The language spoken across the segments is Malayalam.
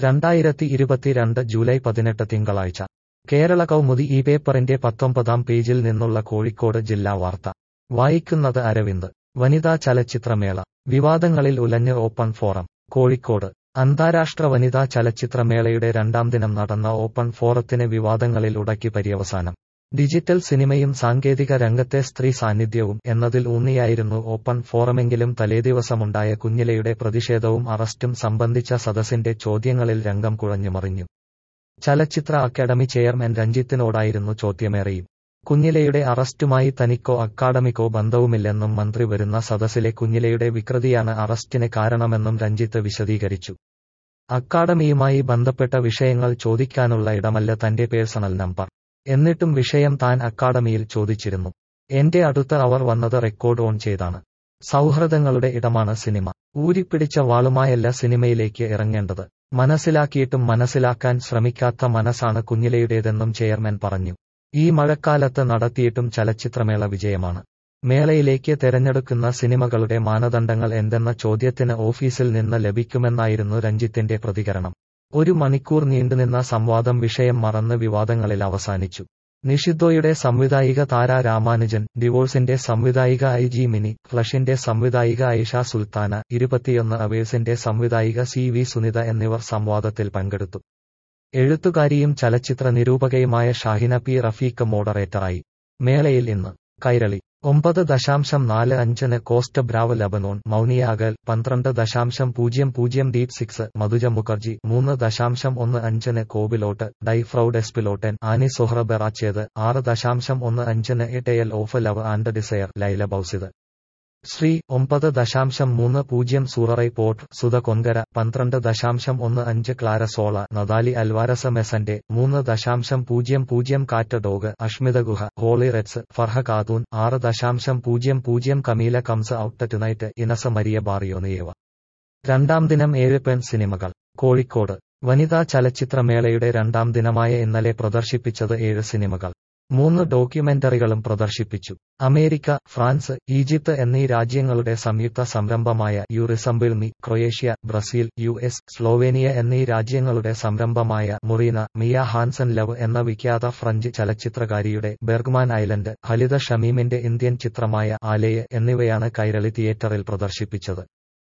രണ്ടായിരത്തി ഇരുപത്തിരണ്ട് ജൂലൈ പതിനെട്ട് തിങ്കളാഴ്ച കേരള കൗമുദി ഈ പേപ്പറിന്റെ പത്തൊമ്പതാം പേജിൽ നിന്നുള്ള കോഴിക്കോട് ജില്ലാ വാർത്ത വായിക്കുന്നത് അരവിന്ദ് വനിതാ ചലച്ചിത്രമേള വിവാദങ്ങളിൽ ഉലഞ്ഞ് ഓപ്പൺ ഫോറം കോഴിക്കോട് അന്താരാഷ്ട്ര വനിതാ ചലച്ചിത്രമേളയുടെ രണ്ടാം ദിനം നടന്ന ഓപ്പൺ ഫോറത്തിന് വിവാദങ്ങളിൽ ഉടക്കി പര്യവസാനം ഡിജിറ്റൽ സിനിമയും സാങ്കേതിക രംഗത്തെ സ്ത്രീ സാന്നിധ്യവും എന്നതിൽ ഊന്നിയായിരുന്നു ഓപ്പൺ ഫോറമെങ്കിലും തലേദിവസമുണ്ടായ കുഞ്ഞിലയുടെ പ്രതിഷേധവും അറസ്റ്റും സംബന്ധിച്ച സദസ്സിന്റെ ചോദ്യങ്ങളിൽ രംഗം കുഴഞ്ഞുമറിഞ്ഞു ചലച്ചിത്ര അക്കാദമി ചെയർമാൻ രഞ്ജിത്തിനോടായിരുന്നു ചോദ്യമേറെയും കുഞ്ഞിലയുടെ അറസ്റ്റുമായി തനിക്കോ അക്കാദമിക്കോ ബന്ധവുമില്ലെന്നും മന്ത്രി വരുന്ന സദസ്സിലെ കുഞ്ഞിലയുടെ വികൃതിയാണ് അറസ്റ്റിന് കാരണമെന്നും രഞ്ജിത്ത് വിശദീകരിച്ചു അക്കാദമിയുമായി ബന്ധപ്പെട്ട വിഷയങ്ങൾ ചോദിക്കാനുള്ള ഇടമല്ല തന്റെ പേഴ്സണൽ നമ്പർ എന്നിട്ടും വിഷയം താൻ അക്കാദമിയിൽ ചോദിച്ചിരുന്നു എന്റെ അടുത്ത് അവർ വന്നത് റെക്കോർഡ് ഓൺ ചെയ്താണ് സൗഹൃദങ്ങളുടെ ഇടമാണ് സിനിമ ഊരിപ്പിടിച്ച വാളുമായല്ല സിനിമയിലേക്ക് ഇറങ്ങേണ്ടത് മനസ്സിലാക്കിയിട്ടും മനസ്സിലാക്കാൻ ശ്രമിക്കാത്ത മനസ്സാണ് കുഞ്ഞിലയുടേതെന്നും ചെയർമാൻ പറഞ്ഞു ഈ മഴക്കാലത്ത് നടത്തിയിട്ടും ചലച്ചിത്രമേള വിജയമാണ് മേളയിലേക്ക് തെരഞ്ഞെടുക്കുന്ന സിനിമകളുടെ മാനദണ്ഡങ്ങൾ എന്തെന്ന ചോദ്യത്തിന് ഓഫീസിൽ നിന്ന് ലഭിക്കുമെന്നായിരുന്നു രഞ്ജിത്തിന്റെ പ്രതികരണം ഒരു മണിക്കൂർ നീണ്ടുനിന്ന സംവാദം വിഷയം മറന്ന് വിവാദങ്ങളിൽ അവസാനിച്ചു നിഷിദ്ധോയുടെ സംവിധായിക താര രാമാനുജൻ ഡിവോഴ്സിന്റെ സംവിധായിക ഐ ജി മിനി ഫ്ലഷിന്റെ സംവിധായിക ഐഷ സുൽത്താന ഇരുപത്തിയൊന്ന് അവേഴ്സിന്റെ സംവിധായിക സി വി സുനിത എന്നിവർ സംവാദത്തിൽ പങ്കെടുത്തു എഴുത്തുകാരിയും ചലച്ചിത്ര നിരൂപകയുമായ ഷാഹിന പി റഫീഖ് മോഡറേറ്ററായി മേളയിൽ ഇന്ന് കൈരളി ഒമ്പത് ദശാംശം നാല് അഞ്ചിന് കോസ്റ്റ് ബ്രാവ് ലബനോൺ മൗനിയാകൽ പന്ത്രണ്ട് ദശാംശം പൂജ്യം പൂജ്യം ഡീപ് സിക്സ് മധുജ മുഖർജി മൂന്ന് ദശാംശം ഒന്ന് അഞ്ചിന് കോബിലോട്ട് ഡൈഫ്രൌഡ് എസ്പിലോട്ടൻ ആനി സൊഹ്റ ബെറാച്ചേത് ആറ് ദശാംശം ഒന്ന് അഞ്ചിന് a tale of love and desire Leila Bouzid Sree ഒമ്പത് ദശാംശം മൂന്ന് പൂജ്യം സൂററൈ പോർട്ട് സുധ കൊൻകര പന്ത്രണ്ട് ദശാംശം ഒന്ന് അഞ്ച് ക്ലാര സോള നദാലി അൽവാരസ മെസന്റെ മൂന്ന് ദശാംശം പൂജ്യം പൂജ്യം കാറ്റ് ഡോഗ് അഷ്മിത ഗുഹ ഹോളി റെഡ്സ് ഫർഹ കാതൂൻ ആറ് ദശാംശം പൂജ്യം പൂജ്യം Camila comes out tonight Ines Maria Barrionuevo രണ്ടാം ദിനം ഏഴ് പെൺ സിനിമകൾ കോഴിക്കോട് വനിതാ ചലച്ചിത്രമേളയുടെ രണ്ടാം ദിനമായ ഇന്നലെ പ്രദർശിപ്പിച്ചത് ഏഴ് സിനിമകൾ മൂന്ന് ഡോക്യുമെന്ററികളും പ്രദർശിപ്പിച്ചു അമേരിക്ക ഫ്രാൻസ് ഈജിപ്ത് എന്നീ രാജ്യങ്ങളുടെ സംയുക്ത സംരംഭമായ you resemble me Croatia Brazil US എസ് സ്ലോവേനിയ എന്നീ രാജ്യങ്ങളുടെ സംരംഭമായ മുറീന മിയ ഹാൻസൻ ലവ് എന്ന വിഖ്യാത ഫ്രഞ്ച് ചലച്ചിത്രകാരിയുടെ ബെർഗ്മാൻ ഐലൻഡ് ഹലിത ഷമീമിന്റെ ഇന്ത്യൻ ചിത്രമായ ആലയ എന്നിവയാണ് കൈരളി തിയേറ്ററിൽ പ്രദർശിപ്പിച്ചത്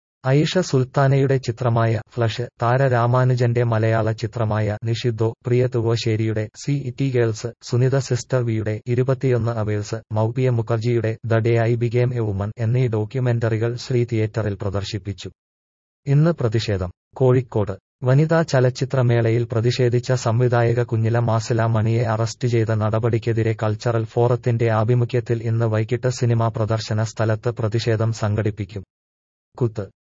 ഐഷ സുൽത്താനയുടെ ചിത്രമായ ഫ്ലഷ് താര രാമാനുജന്റെ മലയാള ചിത്രമായ നിഷിദ്ധോ പ്രിയ തുവോശ്ശേരിയുടെ city girls Sunita sister വിയുടെ ഇരുപത്തിയൊന്ന് അവേഴ്സ് മൗപിയ മുഖർജിയുടെ the day I became a woman എന്നീ ഡോക്യുമെന്ററികൾ ശ്രീ തിയേറ്ററിൽ പ്രദർശിപ്പിച്ചു ഇന്ന് പ്രതിഷേധം കോഴിക്കോട് വനിതാ ചലച്ചിത്രമേളയിൽ പ്രതിഷേധിച്ച സംവിധായക കുഞ്ഞില മാസില മണിയെ അറസ്റ്റ് ചെയ്ത നടപടിക്കെതിരെ കൾച്ചറൽ ഫോറത്തിന്റെ ആഭിമുഖ്യത്തിൽ ഇന്ന് വൈകിട്ട് സിനിമാ പ്രദർശന സ്ഥലത്ത് പ്രതിഷേധം സംഘടിപ്പിക്കും കുത്ത്